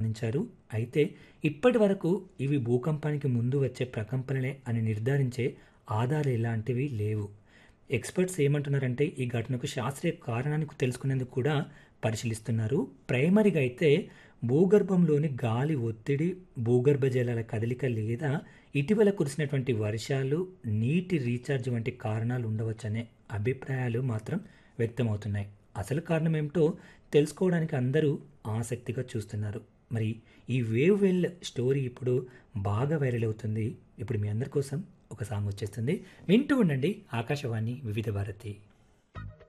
గమనించారు అయితే ఇప్పటి వరకు ఇవి భూకంపానికి ముందు వచ్చే ప్రకంపనలే అని నిర్ధారించే ఆధారాలు ఎలాంటివి లేవు ఎక్స్పర్ట్స్ ఏమంటున్నారంటే ఈ ఘటనకు శాస్త్రీయ కారణానికి తెలుసుకునేందుకు కూడా పరిశీలిస్తున్నారు ప్రైమరీగా అయితే భూగర్భంలోని గాలి ఒత్తిడి భూగర్భ జలాల కదలిక లేదా ఇటీవల కురిసినటువంటి వర్షాలు నీటి రీఛార్జ్ వంటి కారణాలు ఉండవచ్చనే అభిప్రాయాలు మాత్రం వ్యక్తమవుతున్నాయి అసలు కారణం ఏమిటో తెలుసుకోవడానికి అందరూ ఆసక్తిగా చూస్తున్నారు మరి ఈ వేవ్ వెల్ స్టోరీ ఇప్పుడు బాగా వైరల్ అవుతుంది ఇప్పుడు మీ అందరి కోసం ఒక సాంగ్ వచ్చేస్తుంది వింటూ ఉండండి ఆకాశవాణి వివిధ భారతి